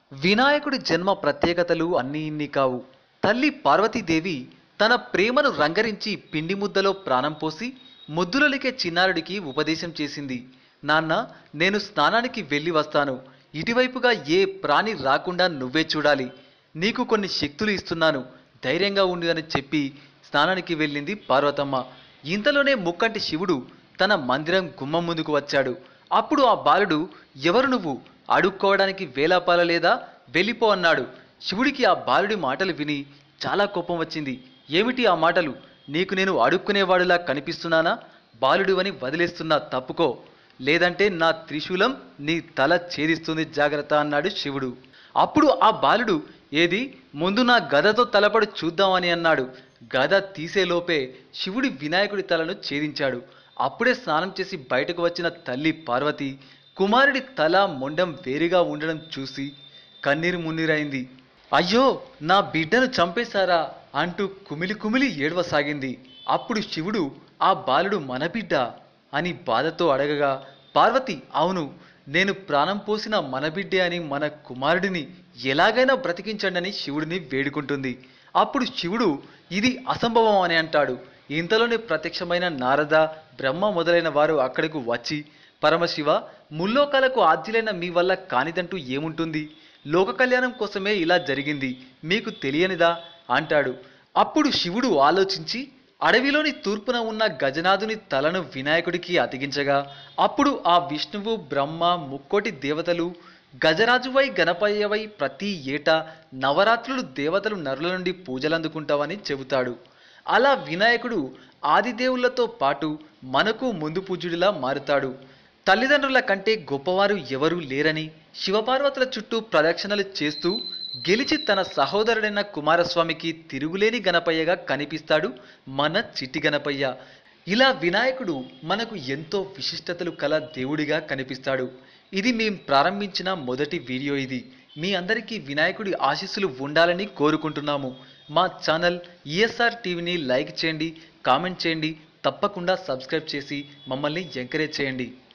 వినాయకుడి జన్మ ప్రత్యేకతలు అన్నీ ఇన్ని కావు తల్లి పార్వతీదేవి తన ప్రేమను రంగరించి పిండి ముద్దలో ప్రాణం పోసి ముద్దులలికే చిన్నారుడికి ఉపదేశం చేసింది నాన్న నేను స్నానానికి వెళ్ళి వస్తాను ఇటువైపుగా ఏ ప్రాణి రాకుండా నువ్వే చూడాలి నీకు కొన్ని శక్తులు ఇస్తున్నాను ధైర్యంగా ఉండు అని చెప్పి స్నానానికి వెళ్ళింది పార్వతమ్మ ఇంతలోనే ముక్కంటి శివుడు తన మందిరం గుమ్మం ముందుకు వచ్చాడు అప్పుడు ఆ బాలుడు ఎవరు నువ్వు అడుక్కోవడానికి వేలాపాల లేదా వెళ్ళిపో అన్నాడు శివుడికి ఆ బాలుడి మాటలు విని చాలా కోపం వచ్చింది ఏమిటి ఆ మాటలు నీకు నేను అడుక్కునేవాడులా కనిపిస్తున్నానా బాలుడివని వదిలేస్తున్నా తప్పుకో లేదంటే నా త్రిశూలం నీ తల ఛేదిస్తుంది జాగ్రత్త అన్నాడు శివుడు అప్పుడు ఆ బాలుడు ఏది ముందు నా గదతో తలపడి చూద్దామని అన్నాడు గద తీసేలోపే శివుడి వినాయకుడి తలను ఛేదించాడు అప్పుడే స్నానం చేసి బయటకు వచ్చిన తల్లి పార్వతి కుమారుడి తల మొండం వేరుగా ఉండడం చూసి కన్నీరు మున్నీరైంది అయ్యో నా బిడ్డను చంపేశారా అంటూ కుమిలి కుమిలి ఏడవసాగింది అప్పుడు శివుడు ఆ బాలుడు మన బిడ్డ అని బాధతో అడగగా పార్వతి అవును నేను ప్రాణం పోసిన మన బిడ్డే అని మన కుమారుడిని ఎలాగైనా బ్రతికించండి అని శివుడిని వేడుకుంటుంది అప్పుడు శివుడు ఇది అసంభవం అని అంటాడు ఇంతలోనే ప్రత్యక్షమైన నారద బ్రహ్మ మొదలైన వారు అక్కడకు వచ్చి పరమశివ ముల్లోకాలకు ఆద్యులైన మీ వల్ల కానిదంటూ ఏముంటుంది లోక కళ్యాణం కోసమే ఇలా జరిగింది మీకు తెలియనిదా అంటాడు అప్పుడు శివుడు ఆలోచించి అడవిలోని తూర్పున ఉన్న గజనాథుని తలను వినాయకుడికి అతికించగా అప్పుడు ఆ విష్ణువు బ్రహ్మ ముక్కోటి దేవతలు గజరాజువై గణపయ్యవై ప్రతి ఏటా నవరాత్రులు దేవతలు నరుల నుండి పూజలందుకుంటావని చెబుతాడు అలా వినాయకుడు ఆదిదేవులతో పాటు మనకు ముందు పూజ్యుడిలా మారుతాడు తల్లిదండ్రుల కంటే గొప్పవారు ఎవరూ లేరని శివపార్వతుల చుట్టూ ప్రదక్షిణలు చేస్తూ గెలిచి తన సహోదరుడైన కుమారస్వామికి తిరుగులేని గణపయ్యగా కనిపిస్తాడు మన చిట్టి గణపయ్య ఇలా వినాయకుడు మనకు ఎంతో విశిష్టతలు కల దేవుడిగా కనిపిస్తాడు ఇది మేం ప్రారంభించిన మొదటి వీడియో ఇది మీ అందరికీ వినాయకుడి ఆశీస్సులు ఉండాలని కోరుకుంటున్నాము మా ఛానల్ ఈఎస్ఆర్ టీవీని లైక్ చేయండి కామెంట్ చేయండి తప్పకుండా సబ్స్క్రైబ్ చేసి మమ్మల్ని ఎంకరేజ్ చేయండి